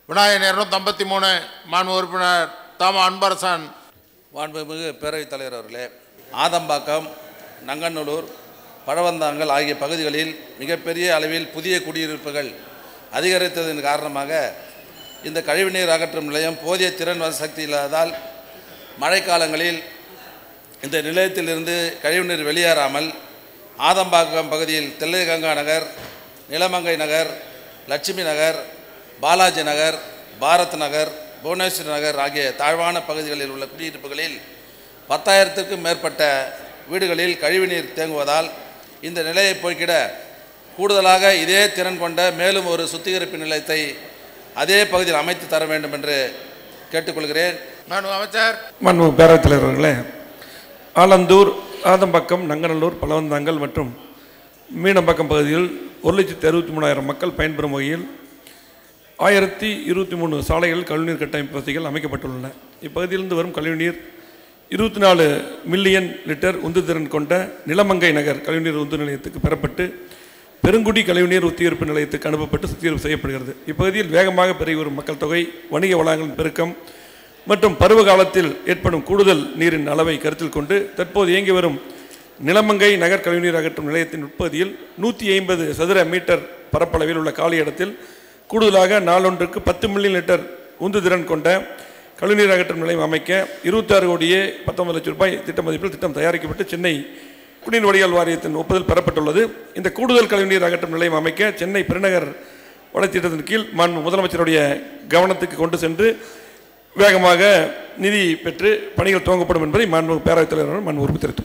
விநாயகன் இரநூத்தம்பத்தி மூணு மாண்பு உறுப்பினர் தாம அன்பரசன் மாண்புமிகு பேரவைத் தலைவர் அவர்களே ஆதம்பாக்கம் நங்கநல்லூர் பழவந்தாங்கல் ஆகிய பகுதிகளில் மிகப்பெரிய அளவில் புதிய குடியிருப்புகள் அதிகரித்ததன் காரணமாக இந்த கழிவுநீர் அகற்றும் நிலையம் போதிய திறன் சக்தி இல்லாததால் மழைக்காலங்களில் இந்த நிலையத்திலிருந்து கழிவுநீர் வெளியேறாமல் ஆதம்பாக்கம் பகுதியில் தெல்லைகங்கா நகர் நிலமங்கை நகர் லட்சுமி நகர் பாலாஜி நகர் பாரத் நகர் புவனேஸ்வரி நகர் ஆகிய தாழ்வான பகுதிகளில் உள்ள குடியிருப்புகளில் பத்தாயிரத்திற்கும் மேற்பட்ட வீடுகளில் கழிவுநீர் தேங்குவதால் இந்த நிலையை போக்கிட கூடுதலாக இதே திறன் கொண்ட மேலும் ஒரு சுத்திகரிப்பு நிலையத்தை அதே பகுதியில் அமைத்து தர வேண்டும் என்று கேட்டுக்கொள்கிறேன் மாண்பு அமைச்சர் மாண்பு பேரவைத் தலைவர் அவர்களே ஆலந்தூர் ஆதம்பாக்கம் நங்கநல்லூர் பழவந்தாங்கல் மற்றும் மீனம்பாக்கம் பகுதியில் ஒரு லட்சத்தி அறுபத்தி மூணாயிரம் மக்கள் பயன்பெறும் வகையில் ஆயிரத்தி இருபத்தி மூணு சாலைகள் கழிவுநீர் கட்டமைப்பு வசதிகள் அமைக்கப்பட்டுள்ளன இப்பகுதியிலிருந்து வரும் கழிவுநீர் இருபத்தி நாலு மில்லியன் லிட்டர் உந்துதிறன் கொண்ட நிலமங்கை நகர் கழிவுநீர் உந்து நிலையத்துக்கு பெறப்பட்டு பெருங்குடி கழிவுநீர் சுத்திகரிப்பு நிலையத்துக்கு அனுப்பப்பட்டு சுத்திகரிப்பு செய்யப்படுகிறது இப்பகுதியில் வேகமாக பெருகி வரும் மக்கள் தொகை வணிக வளங்களின் பெருக்கம் மற்றும் பருவ காலத்தில் ஏற்படும் கூடுதல் நீரின் அளவை கருத்தில் கொண்டு தற்போது இயங்கி வரும் நிலமங்கை நகர் கழிவுநீர் அகற்றும் நிலையத்தின் உட்பகுதியில் நூற்றி ஐம்பது சதுர மீட்டர் பரப்பளவில் உள்ள காலி இடத்தில் கூடுதலாக நாளொன்றுக்கு பத்து மில்லியன் லிட்டர் உந்துதிறன் கொண்ட கழிவுநீர் அகற்றும் நிலையம் அமைக்க இருபத்தாறு கோடியே பத்தொன்பது லட்சம் ரூபாய் திட்ட மதிப்பில் திட்டம் தயாரிக்கப்பட்டு சென்னை குடிநீர் வடிகால் வாரியத்தின் ஒப்புதல் பெறப்பட்டுள்ளது இந்த கூடுதல் கழிவுநீர் அகற்றும் நிலையம் அமைக்க சென்னை பெருநகர் வளர்ச்சித்திட்டத்தின் கீழ் மாண்பு முதலமைச்சருடைய கவனத்துக்கு கொண்டு சென்று வேகமாக நிதி பெற்று பணிகள் துவங்கப்படும் என்பதை மாண்பு பேரவைத் தலைவர் மாண்பு உறுப்பு தெரிவித்துள்ளார்